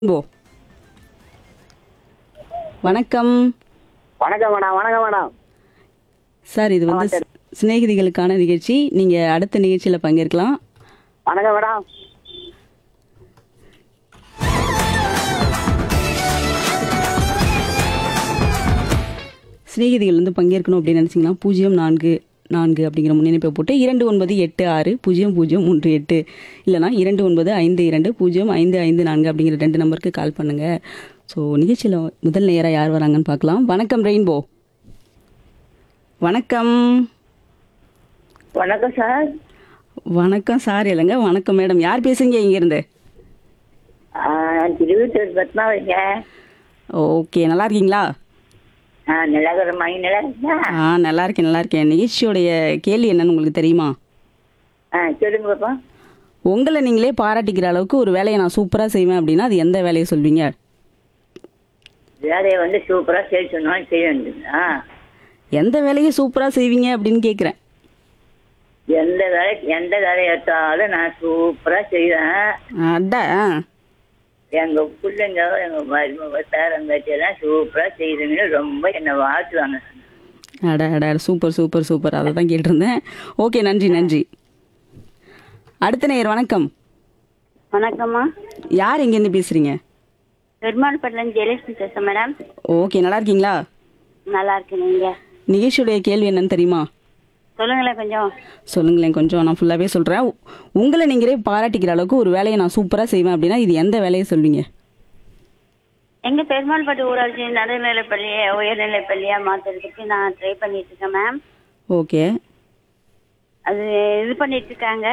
ஓ வணக்கம் வணக்கம் மேடம் வணக்கம் மேடம் சார் இது வந்து சி- சிநேகிதிகளுக்கான நிகழ்ச்சி நீங்க அடுத்த நிகழ்ச்சியில பங்கேற்கலாம் வணக்கம் மேடம் சிநேகிதிகள் வந்து பங்கேற்கணும் அப்படின்னு நினைச்சீங்கன்னா பூஜ்ஜியம் நான்கு நான்கு அப்படிங்கிற முன்னிணைப்பை போட்டு இரண்டு ஒன்பது எட்டு ஆறு பூஜ்ஜியம் பூஜ்ஜியம் மூன்று எட்டு இல்லைனா இரண்டு ஒன்பது ஐந்து இரண்டு பூஜ்ஜியம் ஐந்து ஐந்து நான்கு அப்படிங்கிற ரெண்டு நம்பருக்கு கால் பண்ணுங்க ஸோ நிகழ்ச்சியில் முதல் நேராக யார் வராங்கன்னு பார்க்கலாம் வணக்கம் ரெயின்போ வணக்கம் வணக்கம் சார் வணக்கம் சார் இல்லைங்க வணக்கம் மேடம் யார் பேசுறீங்க இங்கேருந்து நான் திருவிட்டூர் பத்மாவதிங்க ஓகே நல்லா இருக்கீங்களா ஆ நல்லா இருக்கிற நல்லா இருக்கா ஆ நல்லா இருக்கேன் நல்லா இருக்கேன் நிகழ்ச்சியோடைய கேள்வி என்னன்னு உங்களுக்கு தெரியுமா ஆ சொல்லுங்க பாப்பா உங்களை நீங்களே பாராட்டிக்கிற அளவுக்கு ஒரு வேலையை நான் சூப்பராக செய்வேன் அப்படின்னா அது எந்த வேலையை சொல்வீங்க வேலையை வந்து சூப்பராக செய்ய சொன்னாலும் செய்ய வேண்டியதுங்களா எந்த வேலையை சூப்பராக செய்வீங்க அப்படின்னு கேட்குறேன் எந்த வேலை எந்த வேலையை எடுத்தாலும் நான் சூப்பராக செய்வேன் அட ஆ. எங்கள் பிள்ளைங்க எங்கள் மருமக பேரங்காச்சி எல்லாம் சூப்பராக செய்யுதுங்கன்னு ரொம்ப என்னை வாழ்த்துவாங்க அட அட அட, சூப்பர் சூப்பர் சூப்பர் அதை தான் கேட்டிருந்தேன் ஓகே நன்றி நன்றி அடுத்த நேயர் வணக்கம் வணக்கம்மா யார் எங்கேருந்து பேசுகிறீங்க பெருமாள்பட்டிலேருந்து ஜெயலட்சுமி பேசுகிறேன் மேடம் ஓகே நல்லா இருக்கீங்களா நல்லா இருக்கு நீங்க நிகழ்ச்சியுடைய கேள்வி என்னன்னு தெரியுமா சொல்லுங்களேன் கொஞ்சம் சொல்லுங்களேன் கொஞ்சம் நான் ஃபுல்லாகவே சொல்கிறேன் உங்களை நீங்களே பாராட்டிக்கிற அளவுக்கு ஒரு வேலையை நான் சூப்பராக செய்வேன் அப்படின்னா இது எந்த வேலையை சொல்வீங்க எங்க பெருமாள்பட்டு ஊராட்சி நடுநிலைப்பள்ளியை உயர்நிலைப்பள்ளியா மாத்துறதுக்கு நான் ட்ரை பண்ணிட்டு இருக்கேன் மேம் ஓகே அது இது பண்ணிட்டு இருக்காங்க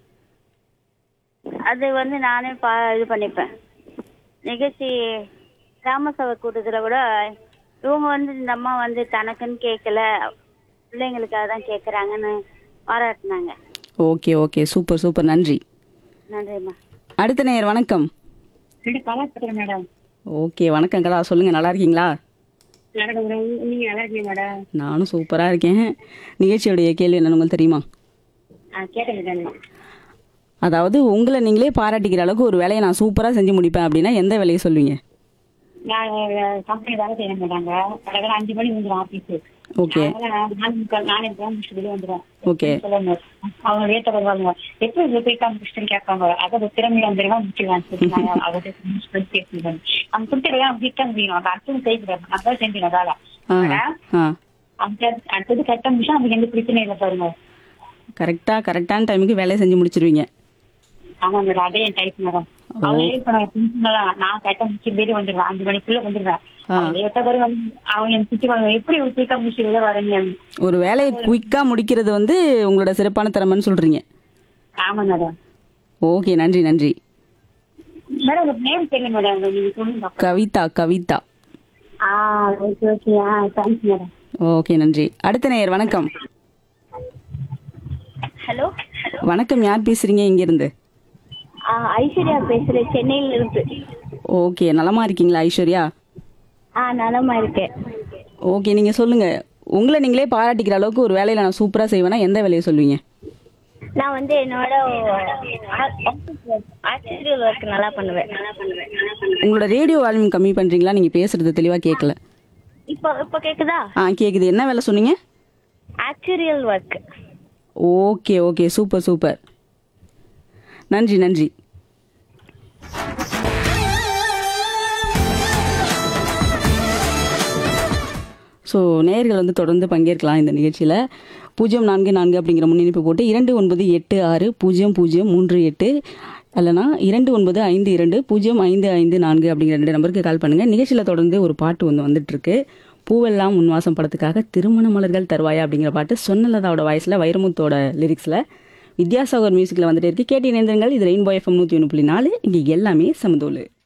அது வந்து நானே பா இது பண்ணிப்பேன் நிகழ்ச்சி கிராம சபை கூட்டத்தில் கூட இவங்க வந்து இந்த அம்மா வந்து தனக்குன்னு கேட்கல பிள்ளைங்களுக்காக தான் கேட்குறாங்கன்னு பாராட்டினாங்க ஓகே ஓகே சூப்பர் சூப்பர் நன்றி நன்றிம்மா அடுத்த நேயர் வணக்கம் கலாச்சாரம் மேடம் ஓகே வணக்கம் கலா சொல்லுங்க நல்லா இருக்கீங்களா நீங்க நல்லா இருக்கீங்க மேடம் நானும் சூப்பராக இருக்கேன் நிகழ்ச்சியுடைய கேள்வி என்னன்னு உங்களுக்கு தெரியுமா கேட்டேன் அதாவது உங்களை நீங்களே பாராட்டிக்கிற அளவுக்கு ஒரு வேலையை நான் சூப்பராக செஞ்சு முடிப்பேன் அப்படின்னா எந்த வேலையை சொல்வீங்க நான் கம்பெனி வேலை செய்ய மாட்டாங்க கடற்கரை அஞ்சு மணி வந்துடும் ஆபீஸ் ஓகே நானே போன் முடிச்சுட்டு வெளியே வந்துடும் ஓகே சொல்லுங்க அவங்க ரேட்டை வருவாங்க எப்படி இது போயிட்டு முடிச்சுட்டு கேட்பாங்க அதை திறமையை வந்துருவா முடிச்சுக்கலாம் அவர்கிட்ட பேசுவேன் அவங்க கொடுத்துருவேன் அவங்க கிட்ட முடியும் அவங்க அடுத்தது செய்கிறாங்க நம்ம செஞ்சுங்க வேலை ஆ ஆ அந்த அடுத்தது கரெக்டா முடிச்சா அவங்க எந்த பிரச்சனை இல்லை பாருங்க கரெக்டாக கரெக்டான டைமுக்கு வேலையை செஞ்சு முடிச்சிருவீங்க ஆமா மேடம் அதே என் டைப் மேடம் அவங்க இப்ப நான் பிரின்சிபலா நான் கரெக்டா முடிச்சு வெளியே வந்துடுவேன் அஞ்சு மணிக்குள்ள வந்துடுவேன் ஆ. அவங்க எட்ட பிறகு வந்து அவங்க எனக்கு திட்டுவாங்க எப்படி ஒரு சீக்கிரம் முடிச்சு வெளியே வரீங்க ஒரு வேலையை குயிக்காக முடிக்கிறது வந்து உங்களோட சிறப்பான திறமைன்னு சொல்கிறீங்க ஆமா மேடம் ஓகே நன்றி நன்றி மேடம் உங்க நேம் தெரியும் மேடம் நீங்க சொல்லுங்க கவிதா கவிதா ஆ ஓகே ஓகே ஆ தேங்க்ஸ் மேடம் ஓகே நன்றி அடுத்த நேயர் வணக்கம் ஹலோ வணக்கம் யார் பேசுறீங்க இங்கேருந்து ஐஸ்வர்யா பேசுறேன் சென்னையில இருந்து ஓகே நலமா இருக்கீங்களா ஐஸ்வர்யா ஆ நலமா இருக்கேன் ஓகே நீங்கள் சொல்லுங்கள் உங்களை நீங்களே பாராட்டிக்கிற அளவுக்கு ஒரு வேலையில் நான் சூப்பராக செய்வேன்னா எந்த வேலையை சொல்வீங்க நான் வந்து என்னோட ஆசிரியர் ஒர்க் நல்லா பண்ணுவேன் நல்லா பண்ணுவேன் நல்லா பண்ணுவேன் உங்களோட ரேடியோ வால்யூம் கம்மி பண்ணுறீங்களா நீங்கள் பேசுறது தெளிவாக கேட்கல இப்போ இப்போ கேக்குதா ஆ கேட்குது என்ன வேலை சொன்னீங்க actuarial work okay okay super super நன்றி நன்றி ஸோ நேயர்கள் வந்து தொடர்ந்து பங்கேற்கலாம் இந்த நிகழ்ச்சியில் பூஜ்ஜியம் நான்கு நான்கு அப்படிங்கிற முன்னிணைப்பு போட்டு இரண்டு ஒன்பது எட்டு ஆறு பூஜ்ஜியம் பூஜ்ஜியம் மூன்று எட்டு அல்லனா இரண்டு ஒன்பது ஐந்து இரண்டு பூஜ்ஜியம் ஐந்து ஐந்து நான்கு அப்படிங்கிற ரெண்டு நம்பருக்கு கால் பண்ணுங்கள் நிகழ்ச்சியில் தொடர்ந்து ஒரு பாட்டு வந்து வந்துட்டுருக்கு பூவெல்லாம் உன்வாசம் படத்துக்காக திருமண மலர்கள் தருவாயா அப்படிங்கிற பாட்டு சொன்னலதாவோட வாய்ஸில் வைரமுத்தோட லிரிக்ஸில் வித்யாசாகர் மியூசிக்கில் வந்துட்டு இருக்கு கேட்டு இணைந்திருங்கள் இது ரெயின்போ எஃப்எம் நூற்றி ஒன்று புள்ளி நாலு இங்கே எல்லாமே சமதோலு